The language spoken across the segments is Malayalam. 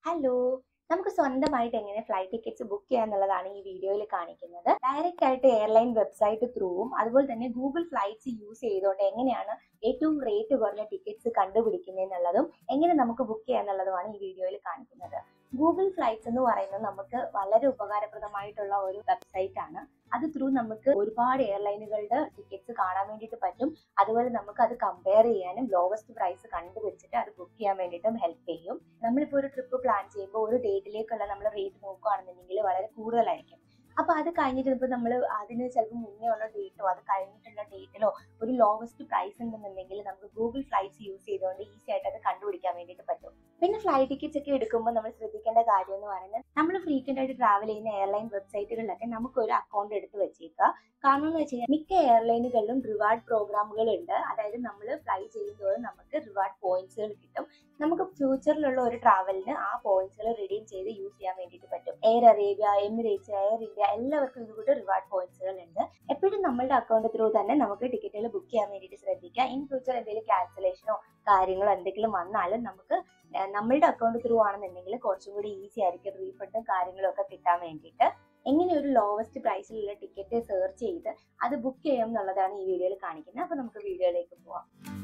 ഹലോ നമുക്ക് സ്വന്തമായിട്ട് എങ്ങനെ ഫ്ലൈറ്റ് ടിക്കറ്റ്സ് ബുക്ക് ചെയ്യാന്നുള്ളതാണ് ഈ വീഡിയോയിൽ കാണിക്കുന്നത് ഡയറക്റ്റ് ആയിട്ട് എയർലൈൻ വെബ്സൈറ്റ് ത്രൂവും അതുപോലെ തന്നെ ഗൂഗിൾ ഫ്ലൈറ്റ്സ് യൂസ് ചെയ്തുകൊണ്ട് എങ്ങനെയാണ് ഏറ്റവും റേറ്റ് കുറഞ്ഞ ടിക്കറ്റ്സ് കണ്ടുപിടിക്കുന്നതെന്നുള്ളതും എങ്ങനെ നമുക്ക് ബുക്ക് ചെയ്യാന്നുള്ളതുമാണ് ഈ വീഡിയോയിൽ കാണിക്കുന്നത് ഗൂഗിൾ ഫ്ലൈറ്റ്സ് എന്ന് പറയുന്നത് നമുക്ക് വളരെ ഉപകാരപ്രദമായിട്ടുള്ള ഒരു വെബ്സൈറ്റ് ആണ് അത് ത്രൂ നമുക്ക് ഒരുപാട് എയർലൈനുകളുടെ ടിക്കറ്റ്സ് കാണാൻ വേണ്ടിയിട്ട് പറ്റും അതുപോലെ നമുക്ക് അത് കമ്പയർ ചെയ്യാനും ലോവസ്റ്റ് പ്രൈസ് കണ്ടുപിടിച്ചിട്ട് അത് ബുക്ക് ചെയ്യാൻ വേണ്ടിയിട്ടും ഹെൽപ്പ് ചെയ്യും നമ്മളിപ്പോൾ ഒരു ട്രിപ്പ് പ്ലാൻ ചെയ്യുമ്പോൾ ഒരു ഡേറ്റിലേക്കുള്ള നമ്മൾ റേറ്റ് നോക്കുകയാണെന്നുണ്ടെങ്കിൽ വളരെ കൂടുതലായിരിക്കും അപ്പൊ അത് കഴിഞ്ഞിട്ട് ഇപ്പോൾ നമ്മൾ അതിന് ചിലപ്പോൾ മുന്നേ ഉള്ള ഡേറ്റോ അത് കഴിഞ്ഞിട്ടുള്ള ഡേറ്റിലോ ഒരു ലോവസ്റ്റ് പ്രൈസ് ഉണ്ടെന്നുണ്ടെങ്കിൽ നമുക്ക് ഗൂഗിൾ ഫ്ലൈറ്റ്സ് യൂസ് ചെയ്തുകൊണ്ട് ഈസി ആയിട്ട് അത് കണ്ടുപിടിക്കാൻ വേണ്ടിയിട്ട് പറ്റും പിന്നെ ഫ്ലൈറ്റ് ടിക്കറ്റ്സ് ഒക്കെ എടുക്കുമ്പോൾ നമ്മൾ ശ്രദ്ധിക്കേണ്ട കാര്യം എന്ന് പറയുന്നത് നമ്മൾ ഫ്രീക്വന്റ് ആയിട്ട് ട്രാവൽ ചെയ്യുന്ന എയർലൈൻ വെബ്സൈറ്റുകളിലൊക്കെ നമുക്ക് ഒരു അക്കൗണ്ട് എടുത്ത് വെച്ചേക്കുക കാരണം എന്ന് വെച്ച് കഴിഞ്ഞാൽ മിക്ക എയർലൈനുകളിലും റിവാർഡ് പ്രോഗ്രാമുകൾ ഉണ്ട് അതായത് നമ്മൾ ഫ്ലൈ ചെയ്യുന്നതോറും നമുക്ക് റിവാർഡ് പോയിന്റ്സുകൾ കിട്ടും നമുക്ക് ഫ്യൂച്ചറിലുള്ള ഒരു ട്രാവലിന് ആ പോയിന്റ്സുകൾ റിഡീം ചെയ്ത് യൂസ് ചെയ്യാൻ വേണ്ടിയിട്ട് പറ്റും Air Arabia Emirates Air India എല്ലാവർക്കും ഇതുകൂട്ട് റിവാർഡ് പോയിന്റ്സുകൾ ഉണ്ട് എപ്പോഴും നമ്മളുടെ അക്കൗണ്ട് ത്രൂ തന്നെ നമുക്ക് ടിക്കറ്റുകൾ ബുക്ക് ചെയ്യാൻ വേണ്ടിയിട്ട് ശ്രദ്ധിക്കുക ഇൻ ഫ്യൂച്ചർ എന്തെങ്കിലും ക്യാൻസലേഷനോ കാര്യങ്ങളോ എന്തെങ്കിലും വന്നാലും നമുക്ക് നമ്മളുടെ അക്കൗണ്ട് ത്രൂ ആണെന്നുണ്ടെങ്കിൽ കുറച്ചും കൂടി ഈസി ആയിരിക്കും റീഫണ്ടും കാര്യങ്ങളും ഒക്കെ കിട്ടാൻ വേണ്ടിയിട്ട് എങ്ങനെ ഒരു ലോവസ്റ്റ് പ്രൈസിലുള്ള ടിക്കറ്റ് സെർച്ച് ചെയ്ത് അത് ബുക്ക് ചെയ്യാം എന്നുള്ളതാണ് ഈ വീഡിയോയിൽ കാണിക്കുന്നത് അപ്പൊ നമുക്ക് വീഡിയോയിലേക്ക് പോവാം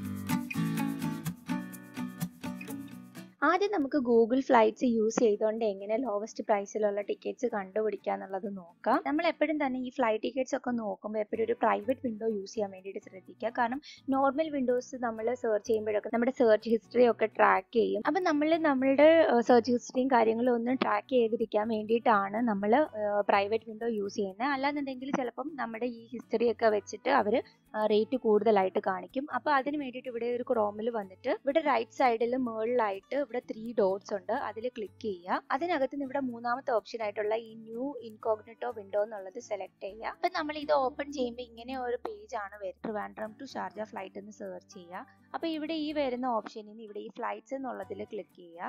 ആദ്യം നമുക്ക് ഗൂഗിൾ ഫ്ലൈറ്റ്സ് യൂസ് ചെയ്തുകൊണ്ട് എങ്ങനെ ലോവസ്റ്റ് പ്രൈസിലുള്ള ടിക്കറ്റ്സ് കണ്ടുപിടിക്കുക എന്നുള്ളത് നോക്കാം നമ്മൾ എപ്പോഴും തന്നെ ഈ ഫ്ലൈറ്റ് ടിക്കറ്റ്സ് ഒക്കെ നോക്കുമ്പോൾ എപ്പോഴും ഒരു പ്രൈവറ്റ് വിൻഡോ യൂസ് ചെയ്യാൻ വേണ്ടിയിട്ട് ശ്രദ്ധിക്കുക കാരണം നോർമൽ വിൻഡോസ് നമ്മൾ സെർച്ച് ചെയ്യുമ്പോഴൊക്കെ നമ്മുടെ സെർച്ച് ഹിസ്റ്ററി ഒക്കെ ട്രാക്ക് ചെയ്യും അപ്പം നമ്മൾ നമ്മളുടെ സെർച്ച് ഹിസ്റ്ററിയും കാര്യങ്ങളും ഒന്നും ട്രാക്ക് ചെയ്തിരിക്കാൻ വേണ്ടിയിട്ടാണ് നമ്മൾ പ്രൈവറ്റ് വിൻഡോ യൂസ് ചെയ്യുന്നത് അല്ലാന്നുണ്ടെങ്കിൽ ചിലപ്പം നമ്മുടെ ഈ ഹിസ്റ്ററി ഒക്കെ വെച്ചിട്ട് അവർ റേറ്റ് കൂടുതലായിട്ട് കാണിക്കും അപ്പോൾ അതിന് വേണ്ടിയിട്ട് ഇവിടെ ഒരു ക്രോമിൽ വന്നിട്ട് ഇവിടെ റൈറ്റ് സൈഡിൽ മുകളിലായിട്ട് ഇവിടെ ത്രീ ഡോട്ട്സ് ഉണ്ട് അതിൽ ക്ലിക്ക് ചെയ്യുക അതിനകത്ത് നിന്ന് ഇവിടെ മൂന്നാമത്തെ ഓപ്ഷൻ ആയിട്ടുള്ള ഈ ന്യൂ ഇൻകോഗ്നിറ്റോ വിൻഡോ എന്നുള്ളത് സെലക്ട് ചെയ്യുക അപ്പം നമ്മൾ ഇത് ഓപ്പൺ ചെയ്യുമ്പോൾ ഇങ്ങനെ ഒരു പേജ് ആണ് വരുന്നത് ട്രിവാൻഡ്രം ടു ഷാർജ ഫ്ലൈറ്റ് എന്ന് സെർച്ച് ചെയ്യുക അപ്പോൾ ഇവിടെ ഈ വരുന്ന ഓപ്ഷനിൽ നിന്ന് ഇവിടെ ഈ ഫ്ലൈറ്റ്സ് എന്നുള്ളതിൽ ക്ലിക്ക് ചെയ്യുക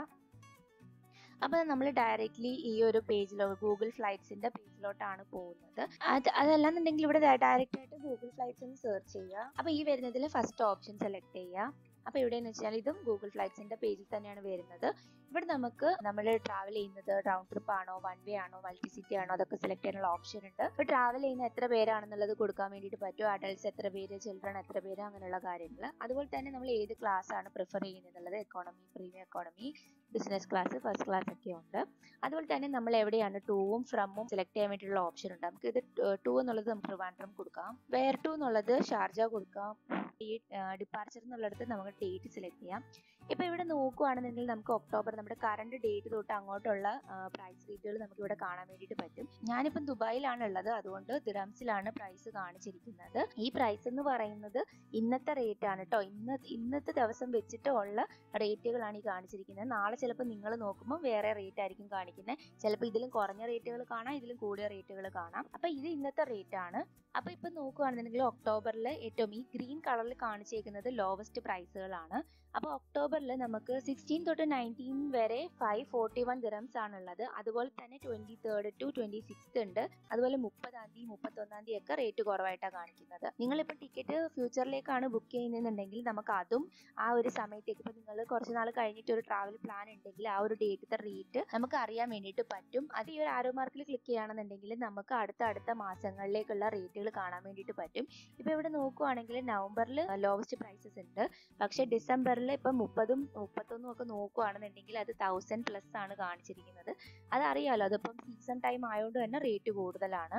അപ്പോൾ നമ്മൾ ഡയറക്റ്റ്ലി ഈ ഒരു പേജിലോ ഗൂഗിൾ ഫ്ലൈറ്റ്സിന്റെ പേജിലോട്ടാണ് പോകുന്നത് അത് അതല്ലാന്നുണ്ടെങ്കിൽ ഇവിടെ ഡയറക്റ്റ് ആയിട്ട് ഗൂഗിൾ ഫ്ലൈറ്റ്സ് എന്ന് സെർച്ച് ചെയ്യുക അപ്പോൾ ഈ വരുന്നതിൽ ഫസ്റ്റ് ഓപ്ഷൻ സെലക്ട് ചെയ്യുക അപ്പോൾ ഇവിടെ എന്ന് വെച്ചാൽ ഇതും ഗൂഗിൾ ഫ്ലൈറ്റ്സിന്റെ പേജിൽ തന്നെയാണ് വരുന്നത് ഇവിടെ നമുക്ക് നമ്മൾ ട്രാവൽ ചെയ്യുന്നത് റൗണ്ട് ട്രിപ്പ് ആണോ വൺ വേ ആണോ മൾട്ടി സിറ്റി ആണോ അതൊക്കെ സെലക്ട് ചെയ്യാനുള്ള ഓപ്ഷൻ ഉണ്ട് ഇപ്പോൾ ട്രാവൽ ചെയ്യുന്ന എത്ര പേരാണെന്നുള്ളത് കൊടുക്കാൻ വേണ്ടിയിട്ട് പറ്റും അഡൽട്സ് എത്ര പേര് ചിൽഡ്രൻ എത്ര പേര് അങ്ങനെയുള്ള കാര്യങ്ങൾ അതുപോലെ തന്നെ നമ്മൾ ഏത് ക്ലാസ് ആണ് പ്രിഫർ ചെയ്യുന്നത് economy premium economy business class first class ഒക്കെ ഉണ്ട് അതുപോലെ തന്നെ നമ്മൾ എവിടെയാണ് ടൂവും ഫ്രമും സെലക്ട് ചെയ്യാൻ വേണ്ടിയിട്ടുള്ള ഓപ്ഷൻ ഉണ്ട് നമുക്ക് ഇത് ടൂ എന്നുള്ളത് നമുക്ക് ട്രിവാൻഡ്രം കൊടുക്കാം വെയർ ടു എന്നുള്ളത് ഷാർജ കൊടുക്കാം ഈ ഡിപ്പാർച്ചർ എന്നുള്ളിടത്ത് നമുക്ക് ഡേറ്റ് സെലക്ട് ചെയ്യാം ഇപ്പൊ ഇവിടെ നോക്കുവാണെന്നുണ്ടെങ്കിൽ നമുക്ക് ഒക്ടോബർ നമ്മുടെ കറണ്ട് ഡേറ്റ് തൊട്ട് അങ്ങോട്ടുള്ള പ്രൈസ് റേറ്റുകൾ നമുക്ക് ഇവിടെ കാണാൻ വേണ്ടിയിട്ട് പറ്റും ഞാനിപ്പം ദുബായിലാണ് ഉള്ളത് അതുകൊണ്ട് ദിറംസിലാണ് പ്രൈസ് കാണിച്ചിരിക്കുന്നത് ഈ പ്രൈസ് എന്ന് പറയുന്നത് ഇന്നത്തെ റേറ്റ് ആണ് കേട്ടോ ഇന്ന് ഇന്നത്തെ ദിവസം വെച്ചിട്ട് ഉള്ള റേറ്റുകളാണ് ഈ കാണിച്ചിരിക്കുന്നത് നാളെ ചിലപ്പോൾ നിങ്ങൾ നോക്കുമ്പോൾ വേറെ റേറ്റ് ആയിരിക്കും കാണിക്കുന്നത് ചിലപ്പോൾ ഇതിലും കുറഞ്ഞ റേറ്റുകൾ കാണാം ഇതിലും കൂടിയ റേറ്റുകൾ കാണാം അപ്പൊ ഇത് ഇന്നത്തെ റേറ്റ് ആണ് അപ്പൊ ഇപ്പൊ നോക്കുകയാണെന്നുണ്ടെങ്കിൽ ഒക്ടോബറിൽ ഏറ്റവും ഈ ഗ്രീൻ കളറിൽ കാണിച്ചേക്കുന്നത് ലോവസ്റ്റ് പ്രൈസുകളാണ് അപ്പോൾ ഒക്ടോബറിൽ നമുക്ക് സിക്സ്റ്റീൻ തൊട്ട് നയൻറ്റീൻ വരെ ഫൈവ് ഫോർട്ടി വൺ ദിറംസ് ആണുള്ളത് അതുപോലെ തന്നെ twenty third to twenty six ഉണ്ട് അതുപോലെ മുപ്പതാം തീയതി മുപ്പത്തൊന്നാം തീയതി ഒക്കെ റേറ്റ് കുറവായിട്ടാണ് കാണിക്കുന്നത് നിങ്ങളിപ്പോൾ ടിക്കറ്റ് ഫ്യൂച്ചറിലേക്കാണ് ബുക്ക് ചെയ്യുന്നതെന്നുണ്ടെങ്കിൽ നമുക്ക് അതും ആ ഒരു സമയത്തേക്ക് ഇപ്പോൾ നിങ്ങൾ കുറച്ച് നാൾ കഴിഞ്ഞിട്ട് ഒരു ട്രാവൽ പ്ലാൻ ഉണ്ടെങ്കിൽ ആ ഒരു ഡേറ്റത്തെ റേറ്റ് നമുക്ക് അറിയാൻ വേണ്ടിയിട്ട് പറ്റും അത് ഈ ഒരു ആരോ മാർക്കിൽ ക്ലിക്ക് ചെയ്യുകയാണെന്നുണ്ടെങ്കിൽ നമുക്ക് അടുത്ത അടുത്ത മാസങ്ങളിലേക്കുള്ള റേറ്റുകൾ കാണാൻ വേണ്ടിയിട്ട് പറ്റും ഇപ്പോൾ ഇവിടെ നോക്കുവാണെങ്കിൽ നവംബറിൽ ലോവസ്റ്റ് പ്രൈസസ് ഉണ്ട് പക്ഷേ ഡിസംബറിൽ ഇപ്പം മുപ്പതും മുപ്പത്തൊന്നും ഒക്കെ നോക്കുവാണെന്നുണ്ടെങ്കിൽ അത് തൗസൻഡ് പ്ലസ് ആണ് കാണിച്ചിരിക്കുന്നത് അതറിയാലോ അതിപ്പം സീസൺ ടൈം ആയതുകൊണ്ട് തന്നെ റേറ്റ് കൂടുതലാണ്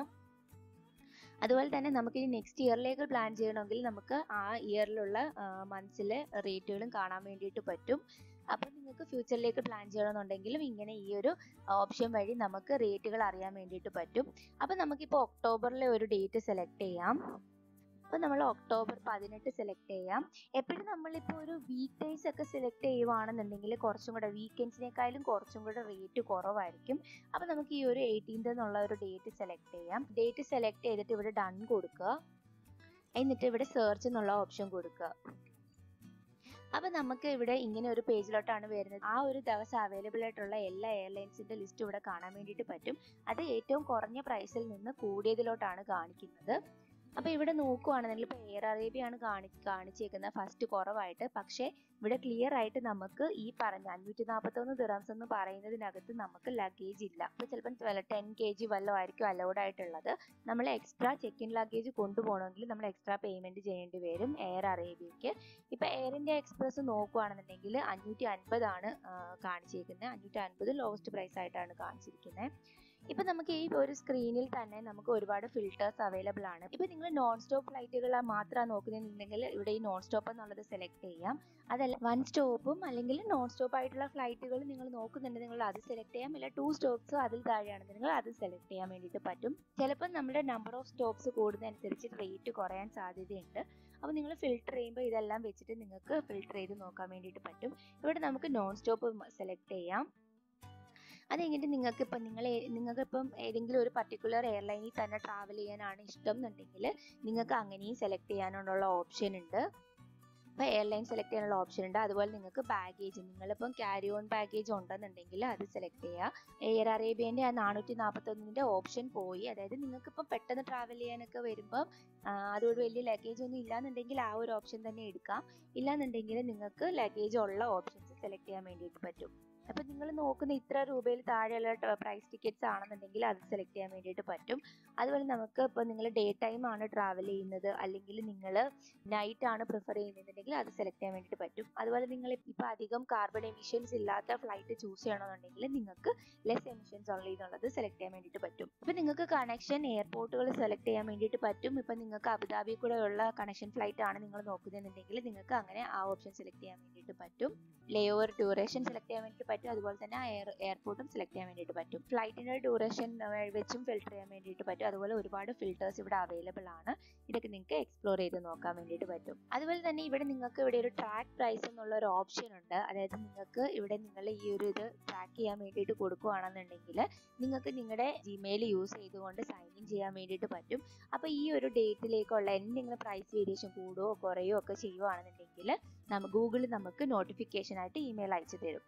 അതുപോലെ തന്നെ നമുക്ക് ഇനി നെക്സ്റ്റ് ഇയറിലേക്ക് പ്ലാൻ ചെയ്യണമെങ്കിൽ നമുക്ക് ആ ഇയറിലുള്ള മന്ത്സിലെ റേറ്റുകളും കാണാൻ വേണ്ടിയിട്ട് പറ്റും അപ്പോൾ നിങ്ങൾക്ക് ഫ്യൂച്ചറിലേക്ക് പ്ലാൻ ചെയ്യണമെന്നുണ്ടെങ്കിലും ഇങ്ങനെ ഈ ഒരു ഓപ്ഷൻ വഴി നമുക്ക് റേറ്റുകൾ അറിയാൻ വേണ്ടിയിട്ട് പറ്റും അപ്പോൾ നമുക്കിപ്പോൾ ഒക്ടോബറിലെ ഒരു ഡേറ്റ് സെലക്ട് ചെയ്യാം അപ്പോൾ നമ്മൾ ഒക്ടോബർ പതിനെട്ട് സെലക്ട് ചെയ്യാം എപ്പോഴും നമ്മളിപ്പോൾ ഒരു വീക്ക് ഡേയ്സ് ഒക്കെ സെലക്ട് ചെയ്യുവാണെന്നുണ്ടെങ്കിൽ കുറച്ചും കൂടെ വീക്കെൻഡ്സിനേക്കാളും കുറച്ചും കൂടെ റേറ്റ് കുറവായിരിക്കും അപ്പോൾ നമുക്ക് ഈ ഒരു എയ്റ്റീൻത് എന്നുള്ള ഒരു ഡേറ്റ് സെലക്ട് ചെയ്യാം ഡേറ്റ് സെലക്ട് ചെയ്തിട്ട് ഇവിടെ ഡൺ കൊടുക്കുക എന്നിട്ട് ഇവിടെ സെർച്ച് എന്നുള്ള ഓപ്ഷൻ കൊടുക്കുക അപ്പൊ നമുക്ക് ഇവിടെ ഇങ്ങനെ ഒരു പേജിലോട്ടാണ് വരുന്നത് ആ ഒരു ദിവസം അവൈലബിൾ ആയിട്ടുള്ള എല്ലാ എയർലൈൻസിന്റെ ലിസ്റ്റ് ഇവിടെ കാണാൻ വേണ്ടിയിട്ട് പറ്റും അത് ഏറ്റവും കുറഞ്ഞ പ്രൈസിൽ നിന്ന് കൂടിയതിലോട്ടാണ് കാണിക്കുന്നത് അപ്പോൾ ഇവിടെ നോക്കുവാണെന്നുണ്ടെങ്കിൽ ഇപ്പോൾ എയർ അറേബ്യ ആണ് കാണി കാണിച്ചേക്കുന്നത് ഫസ്റ്റ് കുറവായിട്ട് പക്ഷേ ഇവിടെ ക്ലിയർ ആയിട്ട് നമുക്ക് ഈ പറഞ്ഞ അഞ്ഞൂറ്റി നാൽപ്പത്തൊന്ന് ദിറംസ് എന്ന് പറയുന്നതിനകത്ത് നമുക്ക് ലഗേജ് ഇല്ല അപ്പോൾ ചിലപ്പം ടെൻ കെ ജി വല്ലതും ആയിരിക്കും അലൗഡ് ആയിട്ടുള്ളത് നമ്മൾ എക്സ്ട്രാ ചെക്ക് ഇൻ ലഗേജ് കൊണ്ടുപോകണമെങ്കിൽ നമ്മൾ എക്സ്ട്രാ പേയ്മെൻറ്റ് ചെയ്യേണ്ടി വരും എയർ അറേബ്യയ്ക്ക് ഇപ്പോൾ എയർ ഇന്ത്യ എക്സ്പ്രസ് നോക്കുവാണെന്നുണ്ടെങ്കിൽ അഞ്ഞൂറ്റി അൻപതാണ് കാണിച്ചിരിക്കുന്നത് അഞ്ഞൂറ്റി അൻപത് ലോവസ്റ്റ് പ്രൈസ് ആയിട്ടാണ് കാണിച്ചിരിക്കുന്നത് ഇപ്പൊ നമുക്ക് ഈ ഒരു സ്ക്രീനിൽ തന്നെ നമുക്ക് ഒരുപാട് ഫിൽറ്റേഴ്സ് അവൈലബിൾ ആണ് ഇപ്പൊ നിങ്ങൾ നോൺ സ്റ്റോപ്പ് ഫ്ലൈറ്റുകൾ മാത്രമാണ് നോക്കുന്നുണ്ടെങ്കിൽ ഇവിടെ ഈ നോൺ സ്റ്റോപ്പ് എന്നുള്ളത് സെലക്ട് ചെയ്യാം അതല്ല വൺ സ്റ്റോപ്പും അല്ലെങ്കിൽ നോൺ സ്റ്റോപ്പ് ആയിട്ടുള്ള ഫ്ലൈറ്റുകൾ നിങ്ങൾ നോക്കുന്നുണ്ട് നിങ്ങൾ അത് സെലക്ട് ചെയ്യാം ഇല്ല ടു സ്റ്റോപ്സ് അതിൽ താഴെയാണെന്നുണ്ടെങ്കിൽ അത് സെലക്ട് ചെയ്യാൻ വേണ്ടിയിട്ട് പറ്റും ചിലപ്പോൾ നമ്മുടെ നമ്പർ ഓഫ് സ്റ്റോപ്സ് കൂടുന്നതനുസരിച്ച് റേറ്റ് കുറയാൻ സാധ്യതയുണ്ട് അപ്പോൾ നിങ്ങൾ ഫിൽട്ടർ ചെയ്യുമ്പോൾ ഇതെല്ലാം വെച്ചിട്ട് നിങ്ങൾക്ക് ഫിൽട്ടർ ചെയ്ത് നോക്കാൻ വേണ്ടിയിട്ട് പറ്റും ഇവിടെ നമുക്ക് നോൺ സ്റ്റോപ്പ് സെലക്ട് ചെയ്യാം അത് കഴിഞ്ഞിട്ട് നിങ്ങൾക്ക് ഇപ്പം നിങ്ങൾ നിങ്ങൾക്ക് ഇപ്പം ഏതെങ്കിലും ഒരു പർട്ടിക്കുലർ എയർലൈനിൽ തന്നെ ട്രാവൽ ചെയ്യാനാണ് ഇഷ്ടം എന്നുണ്ടെങ്കിൽ നിങ്ങൾക്ക് അങ്ങനെയും സെലക്ട് ചെയ്യാനുള്ള ഓപ്ഷൻ ഉണ്ട് അപ്പോൾ എയർലൈൻ സെലക്ട് ചെയ്യാനുള്ള ഓപ്ഷൻ ഉണ്ട് അതുപോലെ നിങ്ങൾക്ക് ബാഗേജ് നിങ്ങളിപ്പം ക്യാരി ഓൺ ബാഗേജ് ഉണ്ടെന്നുണ്ടെങ്കിൽ അത് സെലക്ട് ചെയ്യുക എയർ അറേബ്യൻ്റെ ആ നാനൂറ്റി നാൽപ്പത്തൊന്നിൻ്റെ ഓപ്ഷൻ പോയി അതായത് നിങ്ങൾക്ക് ഇപ്പം പെട്ടെന്ന് ട്രാവൽ ചെയ്യാനൊക്കെ വരുമ്പം അതുകൊണ്ട് വലിയ ലഗേജ് ഒന്നും ഇല്ലാന്നുണ്ടെങ്കിൽ ആ ഒരു ഓപ്ഷൻ തന്നെ എടുക്കാം ഇല്ലാന്നുണ്ടെങ്കിൽ നിങ്ങൾക്ക് ലഗേജ് ഉള്ള ഓപ്ഷൻസ് സെലക്ട് ചെയ്യാൻ വേണ്ടിയിട്ട് പറ്റും അപ്പോൾ നിങ്ങൾ നോക്കുന്ന ഇത്ര രൂപയിൽ താഴെയുള്ള പ്രൈസ് ടിക്കറ്റ്സ് ആണെന്നുണ്ടെങ്കിൽ അത് സെലക്ട് ചെയ്യാൻ വേണ്ടിയിട്ട് പറ്റും അതുപോലെ നമുക്ക് ഇപ്പോൾ നിങ്ങൾ ഡേ ടൈം ആണ് ട്രാവൽ ചെയ്യുന്നത് അല്ലെങ്കിൽ നിങ്ങൾ നൈറ്റ് ആണ് പ്രിഫർ ചെയ്യുന്നതെന്നുണ്ടെങ്കിൽ അത് സെലക്ട് ചെയ്യാൻ വേണ്ടിയിട്ട് പറ്റും അതുപോലെ നിങ്ങൾ ഇപ്പോൾ അധികം കാർബൺ എമിഷൻസ് ഇല്ലാത്ത ഫ്ലൈറ്റ് ചൂസ് ചെയ്യണമെന്നുണ്ടെങ്കിൽ നിങ്ങൾക്ക് ലെസ് എമിഷൻസ് ഉള്ള എന്നുള്ളത് സെലക്ട് ചെയ്യാൻ വേണ്ടിയിട്ട് പറ്റും ഇപ്പോൾ നിങ്ങൾക്ക് കണക്ഷൻ എയർപോർട്ടുകൾ സെലക്ട് ചെയ്യാൻ വേണ്ടിയിട്ട് പറ്റും ഇപ്പോൾ നിങ്ങൾക്ക് അബുദാബി കൂടെ ഉള്ള കണക്ഷൻ ഫ്ലൈറ്റ് ആണ് നിങ്ങൾ നോക്കുന്നതെന്നുണ്ടെങ്കിൽ നിങ്ങൾക്ക് അങ്ങനെ ആ ഓപ്ഷൻ സെലക്ട് ചെയ്യാൻ വേണ്ടിയിട്ട് പറ്റും ലേ ഓവർ ഡ്യൂറേഷൻ സെലക്ട് ചെയ്യാൻ വേണ്ടിയിട്ട് പറ്റും അതുപോലെ തന്നെ എയർ എയർപോർട്ടും സെലക്ട് ചെയ്യാൻ വേണ്ടിയിട്ട് പറ്റും ഫ്ലൈറ്റിൻ്റെ ഡ്യൂറേഷൻ വെച്ചും ഫിൽട്ടർ ചെയ്യാൻ വേണ്ടിയിട്ട് പറ്റും അതുപോലെ ഒരുപാട് ഫിൽറ്റേഴ്സ് ഇവിടെ അവൈലബിൾ ആണ് ഇതൊക്കെ നിങ്ങൾക്ക് എക്സ്പ്ലോർ ചെയ്ത് നോക്കാൻ വേണ്ടിയിട്ട് പറ്റും അതുപോലെ തന്നെ ഇവിടെ നിങ്ങൾക്ക് ഇവിടെ ഒരു ട്രാക്ക് പ്രൈസ് എന്നുള്ള ഒരു ഓപ്ഷൻ ഉണ്ട് അതായത് നിങ്ങൾക്ക് ഇവിടെ നിങ്ങൾ ഈ ഒരു ഇത് ട്രാക്ക് ചെയ്യാൻ വേണ്ടിയിട്ട് കൊടുക്കുകയാണെന്നുണ്ടെങ്കിൽ നിങ്ങൾക്ക് നിങ്ങളുടെ ജിമെയിൽ യൂസ് ചെയ്തുകൊണ്ട് സൈൻ ഇൻ ചെയ്യാൻ വേണ്ടിയിട്ട് പറ്റും അപ്പോൾ ഈ ഒരു ഡേറ്റിലേക്കുള്ള എന്തെങ്കിലും പ്രൈസ് വേരിയേഷൻ കൂടുകയോ കുറയുകയോ ഒക്കെ ചെയ്യുകയാണെന്നുണ്ടെങ്കിൽ നമ്മ ഗൂഗിൾ നമുക്ക് നോട്ടിഫിക്കേഷൻ ആയിട്ട് ഇമെയിൽ അയച്ചു തരും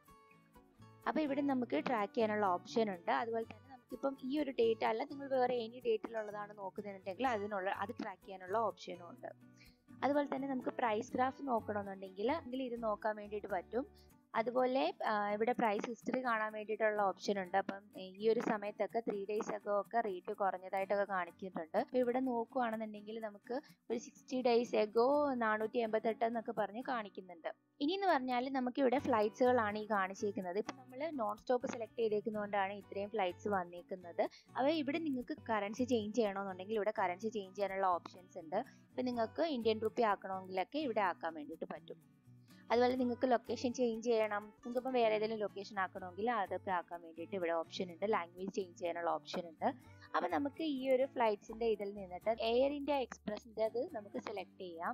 അപ്പോൾ ഇവിടെ നമുക്ക് ട്രാക്ക് ചെയ്യാനുള്ള ഓപ്ഷൻ ഉണ്ട് അതുപോലെ തന്നെ നമുക്കിപ്പം ഈ ഒരു ഡേറ്റ് അല്ല നിങ്ങൾ വേറെ എനി ഡേറ്റിലുള്ളതാണ് നോക്കുന്നതെന്നുണ്ടെങ്കിൽ അതിനുള്ള അത് ട്രാക്ക് ചെയ്യാനുള്ള ഓപ്ഷനും ഉണ്ട് അതുപോലെ തന്നെ നമുക്ക് പ്രൈസ് ഗ്രാഫ് നോക്കണമെന്നുണ്ടെങ്കിൽ എങ്കിൽ ഇത് നോക്കാൻ വേണ്ടിയിട്ട് പറ്റും അതുപോലെ ഇവിടെ പ്രൈസ് ഹിസ്റ്ററി കാണാൻ വേണ്ടിയിട്ടുള്ള ഓപ്ഷൻ ഉണ്ട് അപ്പം ഈ ഒരു സമയത്തൊക്കെ ത്രീ ഡേയ്സ് ഒക്കെ ഒക്കെ റേറ്റ് കുറഞ്ഞതായിട്ടൊക്കെ കാണിക്കുന്നുണ്ട് അപ്പോൾ ഇവിടെ നോക്കുകയാണെന്നുണ്ടെങ്കിൽ നമുക്ക് ഒരു സിക്സ്റ്റി ഡേയ്സ് എഗോ നാനൂറ്റി എൺപത്തെട്ട് എന്നൊക്കെ പറഞ്ഞ് കാണിക്കുന്നുണ്ട് ഇനി എന്ന് പറഞ്ഞാൽ നമുക്ക് ഇവിടെ ഫ്ലൈറ്റ്സുകളാണ് ഈ കാണിച്ചിരിക്കുന്നത് ഇപ്പം നമ്മൾ നോൺ സ്റ്റോപ്പ് സെലക്ട് ചെയ്തേക്കുന്നതുകൊണ്ടാണ് ഇത്രയും ഫ്ലൈറ്റ്സ് വന്നേക്കുന്നത് അപ്പോൾ ഇവിടെ നിങ്ങൾക്ക് കറൻസി ചേഞ്ച് ചെയ്യണമെന്നുണ്ടെങ്കിൽ ഇവിടെ കറൻസി ചേഞ്ച് ചെയ്യാനുള്ള ഓപ്ഷൻസ് ഉണ്ട് ഇപ്പം നിങ്ങൾക്ക് ഇന്ത്യൻ റുപ്പി ആക്കണമെങ്കിലൊക്കെ ഇവിടെ ആക്കാൻ വേണ്ടിയിട്ട് പറ്റും അതുപോലെ നിങ്ങൾക്ക് ലൊക്കേഷൻ ചേഞ്ച് ചെയ്യണം നിങ്ങൾക്കിപ്പോൾ വേറെ ഏതെങ്കിലും ലൊക്കേഷൻ ആക്കണമെങ്കിൽ അതൊക്കെ ആക്കാൻ വേണ്ടിയിട്ട് ഇവിടെ ഓപ്ഷൻ ഉണ്ട് ലാംഗ്വേജ് ചേഞ്ച് ചെയ്യാനുള്ള ഓപ്ഷൻ ഉണ്ട് അപ്പോൾ നമുക്ക് ഈ ഒരു ഫ്ലൈറ്റ്സിൻ്റെ ഇതിൽ നിന്നിട്ട് എയർ ഇന്ത്യ എക്സ്പ്രസിൻ്റെ അത് നമുക്ക് സെലക്ട് ചെയ്യാം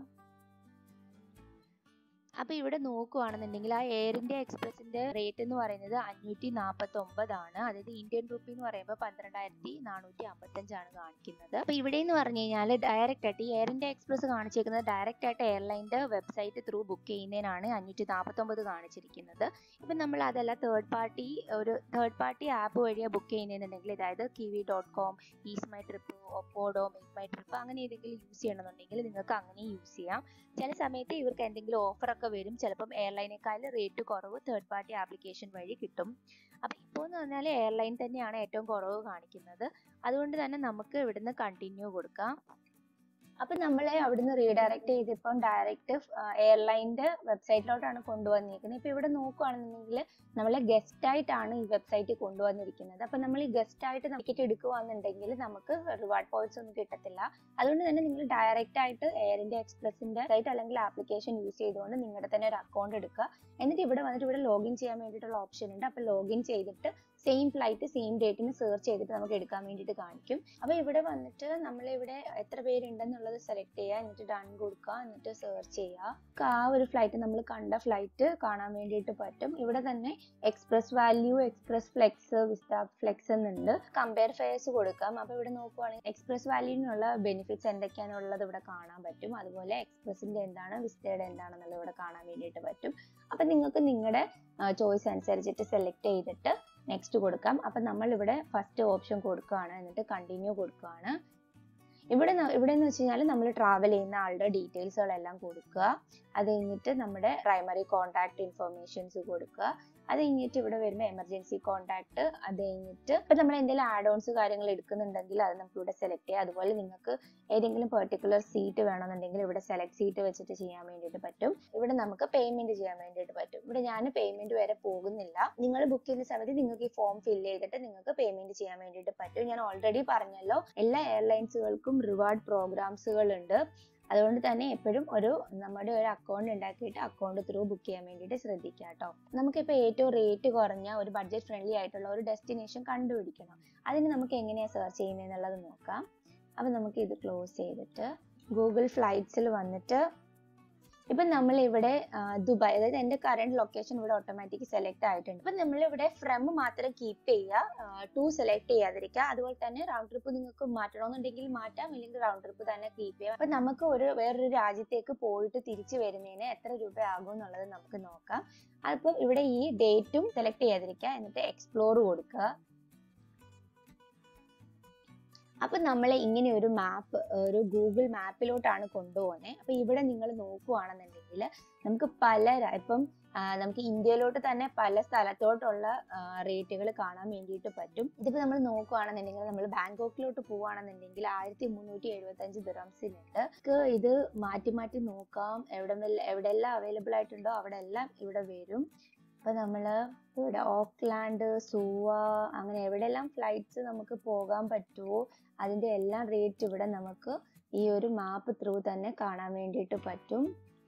അപ്പോൾ ഇവിടെ നോക്കുവാണെന്നുണ്ടെങ്കിൽ ആ എയർ ഇന്ത്യ എക്സ്പ്രസിന്റെ റേറ്റ് എന്ന് പറയുന്നത് അഞ്ഞൂറ്റി നാൽപ്പത്തി ഒമ്പതാണ് അതായത് ഇന്ത്യൻ റുപ്പി എന്ന് പറയുമ്പോൾ പന്ത്രണ്ടായിരത്തി നാനൂറ്റി അമ്പത്തഞ്ചാണ് കാണിക്കുന്നത് അപ്പോൾ ഇവിടെ എന്ന് പറഞ്ഞു കഴിഞ്ഞാൽ ഡയറക്റ്റ് ആയിട്ട് ഈ എയർ ഇന്ത്യ എക്സ്പ്രസ് കാണിച്ചിരിക്കുന്നത് ഡയറക്റ്റ് ആയിട്ട് എയർലൈൻ്റെ വെബ്സൈറ്റ് ത്രൂ ബുക്ക് ചെയ്യുന്നതിനാണ് അഞ്ഞൂറ്റി നാൽപ്പത്തൊമ്പത് കാണിച്ചിരിക്കുന്നത് ഇപ്പം നമ്മൾ അതല്ല തേർഡ് പാർട്ടി ഒരു തേർഡ് പാർട്ടി ആപ്പ് വഴിയാണ് ബുക്ക് ചെയ്യുന്നതെന്നുണ്ടെങ്കിൽ അതായത് Kiwi dot com ease my trip Opodo make my trip അങ്ങനെ ഏതെങ്കിലും യൂസ് ചെയ്യണമെന്നുണ്ടെങ്കിൽ നിങ്ങൾക്ക് അങ്ങനെ യൂസ് ചെയ്യാം ചില സമയത്ത് ഇവർക്ക് എന്തെങ്കിലും ഓഫർ ഒക്കെ വരും ചിലപ്പം എയർലൈനേക്കാൾ റേറ്റ് കുറവ് തേർഡ് പാർട്ടി ആപ്ലിക്കേഷൻ വഴി കിട്ടും അപ്പോൾ ഇപ്പോൾ എന്ന് പറഞ്ഞാൽ എയർലൈൻ തന്നെയാണ് ഏറ്റവും കുറവ് കാണിക്കുന്നത് അതുകൊണ്ട് തന്നെ നമുക്ക് ഇവിടുന്ന് കണ്ടിന്യൂ കൊടുക്കാം അപ്പം നമ്മളെ അവിടുന്ന് റീഡയറക്റ്റ് ചെയ്തിപ്പം ഡയറക്റ്റ് എയർലൈൻ്റെ വെബ്സൈറ്റിലോട്ടാണ് കൊണ്ടുവന്നിരിക്കുന്നത് ഇപ്പോൾ ഇവിടെ നോക്കുകയാണെന്നുണ്ടെങ്കിൽ നമ്മളെ ഗസ്റ്റ് ആയിട്ടാണ് ഈ വെബ്സൈറ്റിൽ കൊണ്ടുവന്നിരിക്കുന്നത് അപ്പം നമ്മൾ ഈ ഗസ്റ്റ് ആയിട്ട് ടിക്കറ്റ് എടുക്കുകയാണെന്നുണ്ടെങ്കിൽ നമുക്ക് റിവാർഡ് പോയിന്റ്സ് ഒന്നും കിട്ടത്തില്ല അതുകൊണ്ട് തന്നെ നിങ്ങൾ ഡയറക്റ്റ് ആയിട്ട് എയർ ഇന്ത്യ എക്സ്പ്രസിൻ്റെ സൈറ്റ് അല്ലെങ്കിൽ ആപ്ലിക്കേഷൻ യൂസ് ചെയ്തുകൊണ്ട് നിങ്ങളുടെ തന്നെ ഒരു അക്കൗണ്ട് എടുക്കുക എന്നിട്ട് ഇവിടെ വന്നിട്ട് ഇവിടെ ലോഗിൻ ചെയ്യാൻ വേണ്ടിയിട്ടുള്ള ഓപ്ഷൻ ഉണ്ട് അപ്പോൾ ലോഗിൻ ചെയ്തിട്ട് സെയിം ഫ്ലൈറ്റ് സെയിം ഡേറ്റിന് സെർച്ച് ചെയ്തിട്ട് നമുക്ക് എടുക്കാൻ വേണ്ടിയിട്ട് കാണിക്കും അപ്പോൾ ഇവിടെ വന്നിട്ട് നമ്മളിവിടെ എത്ര പേരുണ്ടെന്നുള്ളത് സെലക്ട് ചെയ്യുക എന്നിട്ട് ഡൺ കൊടുക്കുക എന്നിട്ട് സെർച്ച് ചെയ്യുക ആ ഒരു ഫ്ലൈറ്റ് നമ്മൾ കണ്ട ഫ്ലൈറ്റ് കാണാൻ വേണ്ടിയിട്ട് പറ്റും ഇവിടെ തന്നെ express value express flex vista flex എന്നുണ്ട് കമ്പയർ ഫെയർസ് കൊടുക്കാം അപ്പോൾ ഇവിടെ നോക്കുവാണെങ്കിൽ എക്സ്പ്രസ് വാല്യൂവിനുള്ള ബെനിഫിറ്റ്സ് എന്തൊക്കെയാണുള്ളത് ഇവിടെ കാണാൻ പറ്റും അതുപോലെ എക്സ്പ്രസിന്റെ എന്താണ് വിസ്തയുടെ എന്താണെന്നുള്ളത് ഇവിടെ കാണാൻ വേണ്ടിയിട്ട് പറ്റും അപ്പം നിങ്ങൾക്ക് നിങ്ങളുടെ ചോയ്സ് അനുസരിച്ചിട്ട് സെലക്ട് ചെയ്തിട്ട് നെക്സ്റ്റ് കൊടുക്കാം അപ്പം നമ്മൾ ഇവിടെ ഫസ്റ്റ് ഓപ്ഷൻ കൊടുക്കുകയാണ് എന്നിട്ട് കണ്ടിന്യൂ കൊടുക്കുകയാണ് ഇവിടെ ന- ഇവിടെ എന്ന് വെച്ച് കഴിഞ്ഞാൽ നമ്മൾ ട്രാവൽ ചെയ്യുന്ന ആളുടെ ഡീറ്റെയിൽസുകളെല്ലാം കൊടുക്കുക അത് കഴിഞ്ഞിട്ട് നമ്മുടെ പ്രൈമറി കോൺടാക്ട് ഇൻഫർമേഷൻസ് കൊടുക്കുക അത് കഴിഞ്ഞിട്ട് ഇവിടെ വരുമ്പോൾ എമർജൻസി കോൺടാക്ട് അത് കഴിഞ്ഞിട്ട് ഇപ്പം നമ്മൾ എന്തെങ്കിലും ആഡ് ഓൺസ് കാര്യങ്ങൾ എടുക്കുന്നുണ്ടെങ്കിൽ അത് നമുക്ക് ഇവിടെ സെലക്ട് ചെയ്യാം അതുപോലെ നിങ്ങൾക്ക് ഏതെങ്കിലും പെർട്ടിക്കുലർ സീറ്റ് വേണമെന്നുണ്ടെങ്കിൽ ഇവിടെ സെലക്ട് സീറ്റ് വെച്ചിട്ട് ചെയ്യാൻ വേണ്ടിയിട്ട് പറ്റും ഇവിടെ നമുക്ക് പേയ്മെന്റ് ചെയ്യാൻ വേണ്ടിയിട്ട് പറ്റും ഇവിടെ ഞാൻ പേയ്മെന്റ് വരെ പോകുന്നില്ല നിങ്ങൾ ബുക്ക് ചെയ്യുന്ന സമയത്ത് നിങ്ങൾക്ക് ഈ ഫോം ഫില്ല് ചെയ്തിട്ട് നിങ്ങൾക്ക് പേയ്മെന്റ് ചെയ്യാൻ വേണ്ടിയിട്ട് പറ്റും ഞാൻ ഓൾറെഡി പറഞ്ഞല്ലോ എല്ലാ എയർലൈൻസുകൾക്കും റിവാർഡ് പ്രോഗ്രാംസുകൾ ഉണ്ട് അതുകൊണ്ട് തന്നെ എപ്പോഴും ഒരു നമ്മുടെ ഒരു അക്കൗണ്ട് ഉണ്ടാക്കിയിട്ട് അക്കൗണ്ട് ത്രൂ ബുക്ക് ചെയ്യാൻ വേണ്ടിയിട്ട് ശ്രദ്ധിക്കുക കേട്ടോ നമുക്കിപ്പോൾ ഏറ്റവും റേറ്റ് കുറഞ്ഞ ഒരു ബഡ്ജറ്റ് ഫ്രണ്ട്ലി ആയിട്ടുള്ള ഒരു ഡെസ്റ്റിനേഷൻ കണ്ടുപിടിക്കണം അതിന് നമുക്ക് എങ്ങനെയാണ് സെർച്ച് ചെയ്യുന്നതെന്നുള്ളത് നോക്കാം അപ്പം നമുക്ക് ഇത് ക്ലോസ് ചെയ്തിട്ട് ഗൂഗിൾ ഫ്ലൈറ്റ്സിൽ വന്നിട്ട് ഇപ്പം നമ്മൾ ഇവിടെ ദുബായ് അതായത് എൻ്റെ കറണ്ട് ലൊക്കേഷൻ ഇവിടെ ഓട്ടോമാറ്റിക് സെലക്ട് ആയിട്ടുണ്ട് ഇപ്പം നമ്മൾ ഇവിടെ ഫ്രം മാത്രം കീപ്പ് ചെയ്യുക ടു സെലക്ട് ചെയ്യാതിരിക്കുക അതുപോലെ തന്നെ റൗണ്ട് ട്രിപ്പ് നിങ്ങൾക്ക് മാറ്റണമെന്നുണ്ടെങ്കിൽ മാറ്റാം അല്ലെങ്കിൽ റൗണ്ട് ട്രിപ്പ് തന്നെ കീപ്പ് ചെയ്യാം അപ്പം നമുക്ക് ഒരു വേറൊരു രാജ്യത്തേക്ക് പോയിട്ട് തിരിച്ചു വരുന്നതിന് എത്ര രൂപ ആകും എന്നുള്ളത് നമുക്ക് നോക്കാം അപ്പം ഇവിടെ ഈ ഡേറ്റും സെലക്ട് ചെയ്യാതിരിക്കുക എന്നിട്ട് എക്സ്പ്ലോർ കൊടുക്കുക അപ്പൊ നമ്മളെ ഇങ്ങനെ ഒരു മാപ്പ് ഒരു ഗൂഗിൾ മാപ്പിലോട്ടാണ് കൊണ്ടുപോകുന്നത് അപ്പൊ ഇവിടെ നിങ്ങൾ നോക്കുവാണെന്നുണ്ടെങ്കിൽ നമുക്ക് പല ര- ഇപ്പം ആ, നമുക്ക് ഇന്ത്യയിലോട്ട് തന്നെ പല സ്ഥലത്തോട്ടുള്ള റേറ്റുകൾ കാണാൻ വേണ്ടിയിട്ട് പറ്റും ഇതിപ്പോ നമ്മൾ നോക്കുവാണെന്നുണ്ടെങ്കിൽ നമ്മൾ ബാങ്കോക്കിലോട്ട് പോവുകയാണെന്നുണ്ടെങ്കിൽ ആയിരത്തി മുന്നൂറ്റി എഴുപത്തി അഞ്ച് ദിറംസിനുണ്ട് നമുക്ക് ഇത് മാറ്റി മാറ്റി നോക്കാം എവിടെ എവിടെയെല്ലാം അവൈലബിൾ ആയിട്ടുണ്ടോ അവിടെ എല്ലാം ഇവിടെ വരും അപ്പൊ നമ്മള് ഇവിടെ ഓക്ലാൻഡ് സൂവ അങ്ങനെ എവിടെയെല്ലാം ഫ്ലൈറ്റ്സ് നമുക്ക് പോകാൻ പറ്റുമോ അതിന്റെ എല്ലാം റേറ്റ് ഇവിടെ നമുക്ക് ഈ ഒരു മാപ്പ് ത്രൂ തന്നെ കാണാൻ വേണ്ടിയിട്ട് പറ്റും